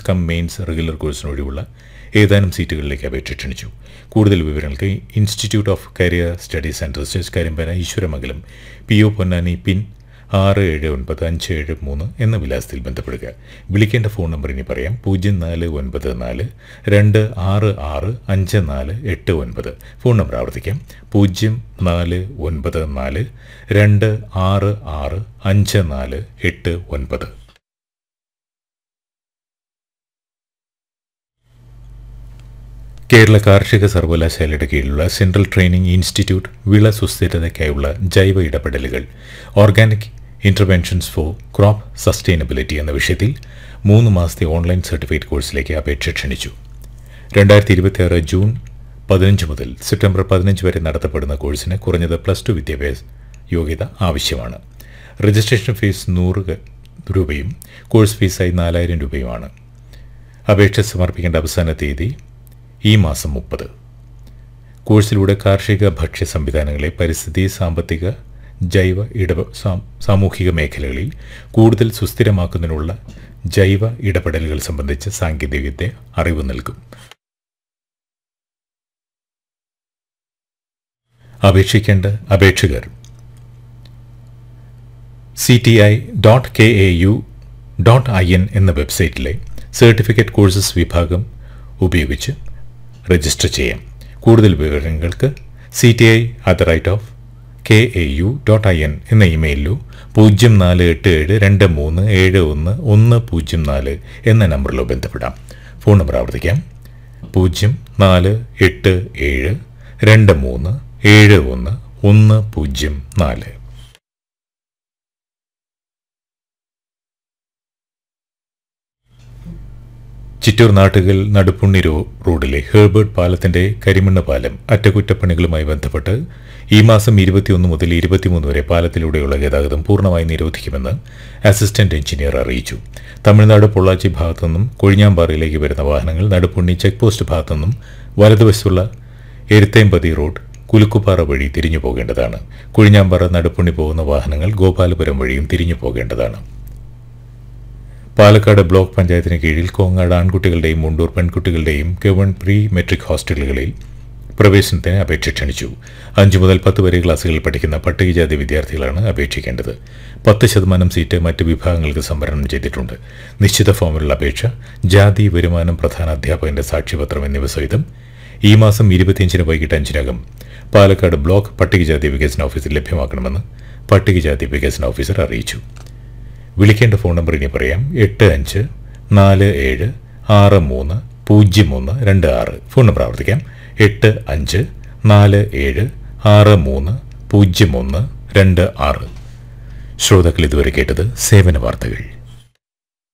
come mains regular കോഴ്സിനൊഴിവുള്ള ഏതാനും സീറ്റുകളിലേക്ക് അപേക്ഷ ക്ഷണിച്ചു കൂടുതൽ വിവരങ്ങൾക്ക് institute of career studies and research Karimpana Eswaramangalam P O Ponnani pin ആറ് ഏഴ് ഒൻപത് അഞ്ച് ഏഴ് മൂന്ന് എന്ന വിലാസത്തിൽ ബന്ധപ്പെടുക വിളിക്കേണ്ട ഫോൺ നമ്പർ ഇനി പറയാം പൂജ്യം നാല് ഒൻപത് നാല് രണ്ട് ആറ് ആറ് അഞ്ച് നാല് എട്ട് ഒൻപത് ഫോൺ നമ്പർ ആവർത്തിക്കാം പൂജ്യം നാല് ഒൻപത് നാല് രണ്ട് ആറ് ആറ് അഞ്ച് നാല് എട്ട് ഒൻപത് കേരള കാർഷിക സർവകലാശാലയുടെ കീഴിലുള്ള സെൻട്രൽ ട്രെയിനിംഗ് ഇൻസ്റ്റിറ്റ്യൂട്ട് വിള സുസ്ഥിരതയ്ക്കായുള്ള ജൈവ ഇടപെടലുകൾ organic interventions for crop sustainability എന്ന വിഷയത്തിൽ മൂന്ന് മാസത്തെ ഓൺലൈൻ സർട്ടിഫിക്കറ്റ് കോഴ്സിലേക്ക് അപേക്ഷ ക്ഷണിച്ചു രണ്ടായിരത്തി ഇരുപത്തിയാറ് ജൂൺ പതിനഞ്ച് മുതൽ സെപ്റ്റംബർ പതിനഞ്ച് വരെ നടത്തപ്പെടുന്ന കോഴ്സിന് കുറഞ്ഞത് പ്ലസ് ടു വിദ്യാഭ്യാസ യോഗ്യത ആവശ്യമാണ് രജിസ്ട്രേഷൻ ഫീസ് നൂറ് രൂപയും കോഴ്സ് ഫീസായി നാലായിരം രൂപയുമാണ് അപേക്ഷ സമർപ്പിക്കേണ്ട അവസാന തീയതി ഈ മാസം മുപ്പത് കോഴ്സിലൂടെ കാർഷിക ഭക്ഷ്യ സംവിധാനങ്ങളെ പരിസ്ഥിതി സാമ്പത്തിക ജൈവ ഇടപ സാ- സാമൂഹിക മേഖലകളിൽ കൂടുതൽ സുസ്ഥിരമാക്കുന്നതിനുള്ള ജൈവ ഇടപെടലുകൾ സംബന്ധിച്ച് സാങ്കേതികവിദ്യ അറിവ് നൽകും അപേക്ഷിക്കേണ്ട അപേക്ഷകർ C T I dot K A U dot I N എന്ന വെബ്സൈറ്റിലെ സർട്ടിഫിക്കറ്റ് കോഴ്സസ് വിഭാഗം ഉപയോഗിച്ച് രജിസ്റ്റർ ചെയ്യാം കൂടുതൽ വിവരങ്ങൾക്ക് C T I at the rate of K A U dot I N എന്ന ഇമെയിലിലോ പൂജ്യം നാല് എട്ട് ഏഴ് രണ്ട് മൂന്ന് ഏഴ് ഒന്ന് ഒന്ന് പൂജ്യം നാല് എന്ന നമ്പറിലോ ബന്ധപ്പെടാം ഫോൺ നമ്പർ ആവർത്തിക്കാം പൂജ്യം നാല് എട്ട് ഏഴ് രണ്ട് മൂന്ന് ഏഴ് ഒന്ന് ഒന്ന് പൂജ്യം നാല് ചിറ്റൂർ നാട്ടുകൽ നടുപ്പുണ്ണി റോ റോഡിലെ ഹേർബർട്ട് പാലത്തിന്റെ കരിമണ്ണ് പാലം അറ്റകുറ്റപ്പണികളുമായി ബന്ധപ്പെട്ട് ഈ മാസം ഇരുപത്തിയൊന്ന് മുതൽ ഇരുപത്തിമൂന്ന് വരെ പാലത്തിലൂടെയുള്ള ഗതാഗതം പൂർണ്ണമായി നിരോധിക്കുമെന്ന് അസിസ്റ്റന്റ് എഞ്ചിനീയർ അറിയിച്ചു തമിഴ്നാട് പൊള്ളാച്ചി ഭാഗത്തു നിന്നും കൊഴിഞ്ഞാമ്പാറയിലേക്ക് വരുന്ന വാഹനങ്ങൾ നടുപ്പുണ്ണി ചെക്ക് പോസ്റ്റ് ഭാഗത്തു നിന്നും വലതുവശത്തുള്ള എരുത്തേമ്പതി റോഡ് കുലുക്കുപാറ വഴി തിരിഞ്ഞു പോകേണ്ടതാണ് കൊഴിഞ്ഞാമ്പാറ നടുപ്പുണ്ണി പോകുന്ന വാഹനങ്ങൾ ഗോപാലപുരം വഴിയും തിരിഞ്ഞു പോകേണ്ടതാണ് പാലക്കാട് ബ്ലോക്ക് പഞ്ചായത്തിന് കീഴിൽ കോങ്ങാട് ആൺകുട്ടികളുടെയും മുണ്ടൂർ പെൺകുട്ടികളുടെയും ഗവൺ പ്രീ മെട്രിക് ഹോസ്റ്റലുകളിൽ പ്രവേശനത്തിന് അപേക്ഷ ക്ഷണിച്ചു അഞ്ചു മുതൽ പത്ത് വരെ ക്ലാസ്സുകളിൽ പഠിക്കുന്ന പട്ടികജാതി വിദ്യാർത്ഥികളാണ് അപേക്ഷിക്കേണ്ടത് പത്ത് ശതമാനം സീറ്റ് മറ്റ് വിഭാഗങ്ങൾക്ക് സംവരണം ചെയ്തിട്ടുണ്ട് നിശ്ചിത ഫോമിലുള്ള അപേക്ഷ ജാതി വരുമാനം പ്രധാന അധ്യാപകന്റെ സാക്ഷ്യപത്രം എന്നിവ സഹിതം ഈ മാസം ഇരുപത്തിയഞ്ചിന് വൈകിട്ട് അഞ്ചിനകം പാലക്കാട് ബ്ലോക്ക് പട്ടികജാതി വികസന ഓഫീസിൽ ലഭ്യമാക്കണമെന്ന് പട്ടികജാതി വികസന ഓഫീസർ അറിയിച്ചു വിളിക്കേണ്ട ഫോൺ നമ്പർ ഇനി പറയാം എട്ട് അഞ്ച് നാല് ഏഴ് ആറ് മൂന്ന് പൂജ്യം മൂന്ന് രണ്ട് ആറ് ഫോൺ നമ്പർ ആവർത്തിക്കാം എട്ട് അഞ്ച് നാല് ഏഴ് ആറ് മൂന്ന് പൂജ്യം ഒന്ന് രണ്ട് ആറ് ശ്രോതാക്കൾ ഇതുവരെ കേട്ടത് സേവന വാർത്തകൾ